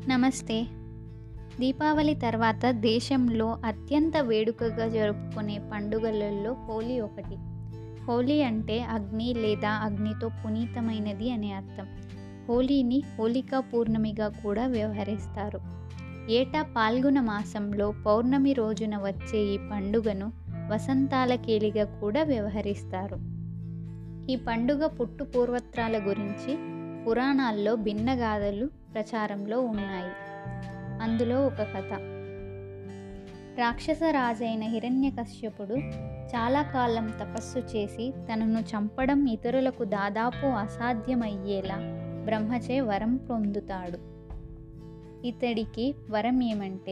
నమస్తే దీపావళి తర్వాత దేశంలో అత్యంత వేడుకగా జరుపుకునే పండుగలలో హోలీ ఒకటి హోలీ అంటే అగ్ని లేదా అగ్నితో పునీతమైనది అనే అర్థం హోలీని హోలికా పూర్ణమిగా కూడా వ్యవహరిస్తారు ఏటా పాల్గొన మాసంలో పౌర్ణమి రోజున వచ్చే ఈ పండుగను వసంతాల కేలిగా కూడా వ్యవహరిస్తారు ఈ పండుగ పుట్టు పూర్వత్రాల గురించి పురాణాల్లో భిన్నగాథలు ప్రచారంలో ఉన్నాయి అందులో ఒక కథ రాక్షస రాజైన హిరణ్యకశ్యపుడు చాలా కాలం తపస్సు చేసి తనను చంపడం ఇతరులకు దాదాపు అసాధ్యమయ్యేలా బ్రహ్మచే వరం పొందుతాడు ఇతడికి వరం ఏమంటే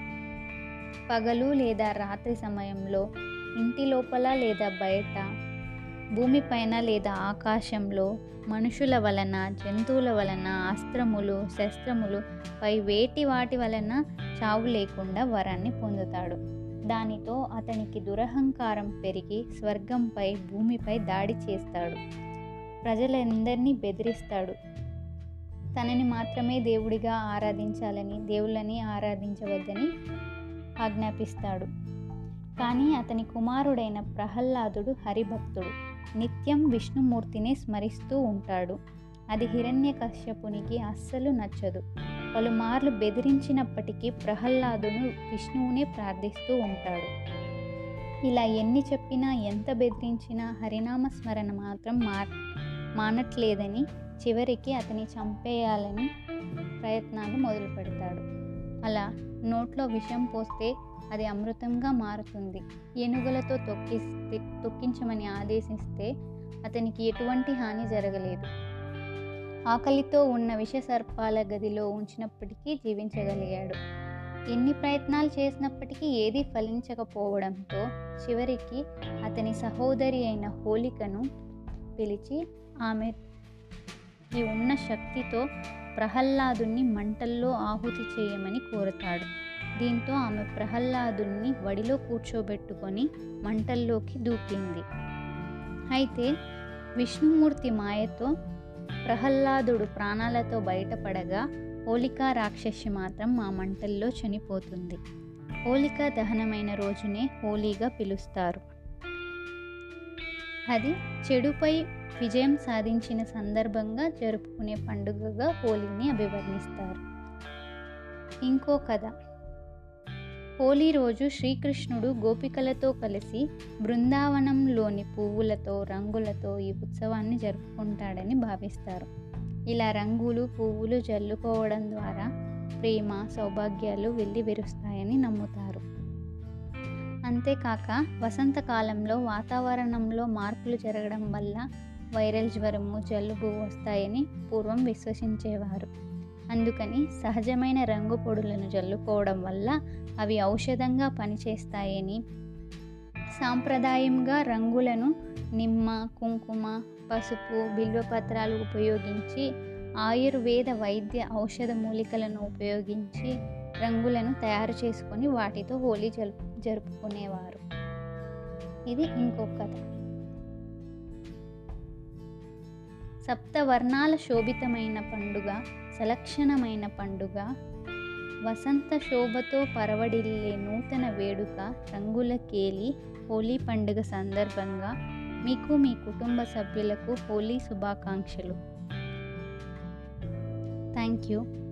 పగలు లేదా రాత్రి సమయంలో ఇంటి లోపల లేదా బయట భూమిపైన లేదా ఆకాశంలో మనుషుల వలన జంతువుల వలన అస్త్రములు శస్త్రములు పై వేటి వాటి వలన చావు లేకుండా వరాన్ని పొందుతాడు దానితో అతనికి దురహంకారం పెరిగి స్వర్గంపై భూమిపై దాడి చేస్తాడు ప్రజలందరినీ బెదిరిస్తాడు తనని మాత్రమే దేవుడిగా ఆరాధించాలని దేవుళ్ళని ఆరాధించవద్దని ఆజ్ఞాపిస్తాడు కానీ అతని కుమారుడైన ప్రహ్లాదుడు హరిభక్తుడు నిత్యం విష్ణుమూర్తిని స్మరిస్తూ ఉంటాడు అది హిరణ్యకశ్యపునికి అస్సలు నచ్చదు పలుమార్లు బెదిరించినప్పటికీ ప్రహ్లాదును విష్ణువునే ప్రార్థిస్తూ ఉంటాడు ఇలా ఎన్ని చెప్పినా ఎంత బెదిరించినా హరినామ స్మరణ మాత్రం మా మానట్లేదని చివరికి అతని చంపేయాలని ప్రయత్నాలు మొదలు పెడతాడు అలా నోట్లో విషం పోస్తే అది అమృతంగా మారుతుంది ఏనుగులతో తొక్కి తొక్కించమని ఆదేశిస్తే అతనికి ఎటువంటి హాని జరగలేదు ఆకలితో ఉన్న విష సర్పాల గదిలో ఉంచినప్పటికీ జీవించగలిగాడు ఎన్ని ప్రయత్నాలు చేసినప్పటికీ ఏదీ ఫలించకపోవడంతో చివరికి అతని సహోదరి అయిన హోలికను పిలిచి ఆమె ఈ ఉన్న శక్తితో ప్రహ్లాదుని మంటల్లో ఆహుతి చేయమని కోరతాడు దీంతో ఆమె ప్రహ్లాదుని వడిలో కూర్చోబెట్టుకొని మంటల్లోకి దూకింది అయితే విష్ణుమూర్తి మాయతో ప్రహ్లాదుడు ప్రాణాలతో బయటపడగా హోలికా రాక్షసి మాత్రం ఆ మంటల్లో చనిపోతుంది హోలికా దహనమైన రోజునే హోలీగా పిలుస్తారు అది చెడుపై విజయం సాధించిన సందర్భంగా జరుపుకునే పండుగగా హోలీని అభివర్ణిస్తారు ఇంకో కథ హోలీ రోజు శ్రీకృష్ణుడు గోపికలతో కలిసి బృందావనంలోని పువ్వులతో రంగులతో ఈ ఉత్సవాన్ని జరుపుకుంటాడని భావిస్తారు ఇలా రంగులు పువ్వులు జల్లుకోవడం ద్వారా ప్రేమ సౌభాగ్యాలు వెళ్ళి విరుస్తాయని నమ్ముతారు అంతేకాక వసంతకాలంలో వాతావరణంలో మార్పులు జరగడం వల్ల వైరల్ జ్వరము జలుబు వస్తాయని పూర్వం విశ్వసించేవారు అందుకని సహజమైన రంగు పొడులను జల్లుకోవడం వల్ల అవి ఔషధంగా పనిచేస్తాయని సాంప్రదాయంగా రంగులను నిమ్మ కుంకుమ పసుపు బిల్వపత్రాలు ఉపయోగించి ఆయుర్వేద వైద్య ఔషధ మూలికలను ఉపయోగించి రంగులను తయారు చేసుకొని వాటితో హోలీ జరుపు జరుపుకునేవారు ఇది ఇంకొక కథ సప్తవర్ణాల శోభితమైన పండుగ సలక్షణమైన పండుగ వసంత శోభతో పరవడిల్లే నూతన వేడుక రంగుల కేలి హోలీ పండుగ సందర్భంగా మీకు మీ కుటుంబ సభ్యులకు హోలీ శుభాకాంక్షలు థ్యాంక్ యూ